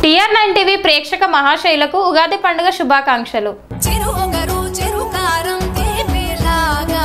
TR nine TV ప్రేక్షక మహాశైలకు ఉగాది పండుగ శుభాకాంక్షలు చిరు ఒగరు చిరు కారం తీపిలాగా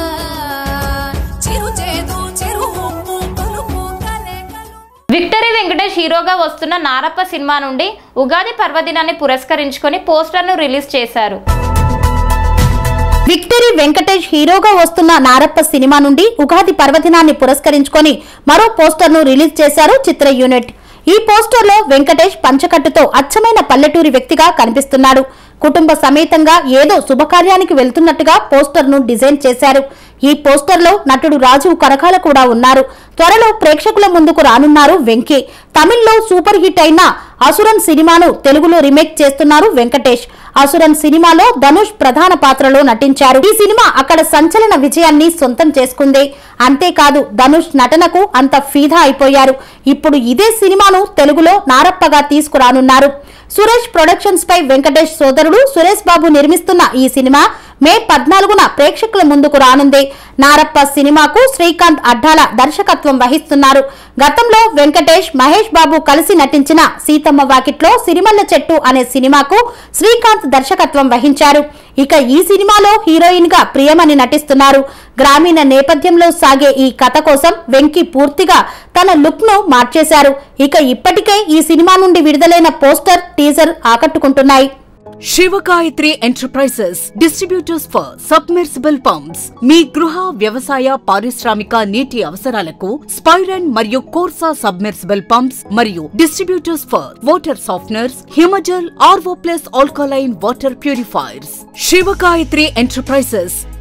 చిరు చేదు చిరు ఉప్పు పులుపు కలగలు విక్టరీ వెంకటేష్ హీరోగా వస్తున్న నారప్ప సినిమా నుండి ఉగాది పర్వదినాన్ని పురస్కరించుకొని పోస్టర్ను రిలీజ్ చేశారు విక్టరీ వెంకటేష్ హీరోగా వస్తున్న నారప్ప సినిమా నుండి ఉగాది పర్వదినాన్ని పురస్కరించుకొని మరో పోస్టర్ ను రిలీజ్ చేశారు చిత్ర యూనిట్ ఈ పోస్టర్ లో వెంకటేష్ పంచకట్టుతో అచ్చమైన పల్లెటూరి వ్యక్తిగా కనిపిస్తున్నాడు కుటుంబ సమేతంగా ఏదో శుభకార్యానికి వెళ్తున్నట్టుగా పోస్టర్ ను డిజైన్ చేశారు ఈ పోస్టర్ లో నటుడు రాజీవ్ కరకాల కూడా ఉన్నారు త్వరలో ప్రేక్షకుల ముందుకు రానున్నారు వెంకీ తమిళ్లో సూపర్ హిట్ అయిన అసురన్ సినిమాను తెలుగులో రీమేక్ చేస్తున్నారు వెంకటేష్ అసురన్ సినిమాలో ధనుష్ ప్రధాన పాత్రలో నటించారు ఈ సినిమా అక్కడ సంచలన విజయాన్ని సొంతం చేసుకుంది అంతేకాదు ధనుష్ నటనకు అంత ఫీదా అయిపోయారు ఇప్పుడు ఇదే సినిమాను తెలుగులో నారప్పగా తీసుకురానున్నారు సురేష్ ప్రొడక్షన్స్ పై వెంకటేష్ సోదరుడు సురేష్ బాబు నిర్మిస్తున్న ఈ సినిమా మే పద్నాలుగున ప్రేక్షకుల ముందుకు రానుంది నారప్ప సినిమాకు శ్రీకాంత్ అడ్డాల దర్శకత్వం వహిస్తున్నారు గతంలో వెంకటేష్ మహేష్ బాబు కలిసి నటించిన సీతమ్మ వాకిట్లో సిరిమల్ల చెట్టు అనే సినిమాకు శ్రీకాంత్ దర్శకత్వం వహించారు ఇక ఈ సినిమాలో హీరోయిన్ గా ప్రియమణి నటిస్తున్నారు గ్రామీణ నేపథ్యంలో సాగే ఈ కథ కోసం వెంకీ పూర్తిగా తన లుక్ ను మార్చేశారు ఇక ఇప్పటికే ఈ సినిమా నుండి విడుదలైన పోస్టర్ టీజర్ ఆకట్టుకుంటున్నాయి Shivagayatri enterprises distributors for submersible pumps మీ గృహ వ్యవసాయ పారిశ్రామిక నీటి అవసరాలకు స్పైరన్ మరియు కోర్సా సబ్మెర్సిబుల్ పంప్స్ మరియు distributors for water softeners Himajal RO plus alkaline water purifiers Shivagayatri enterprises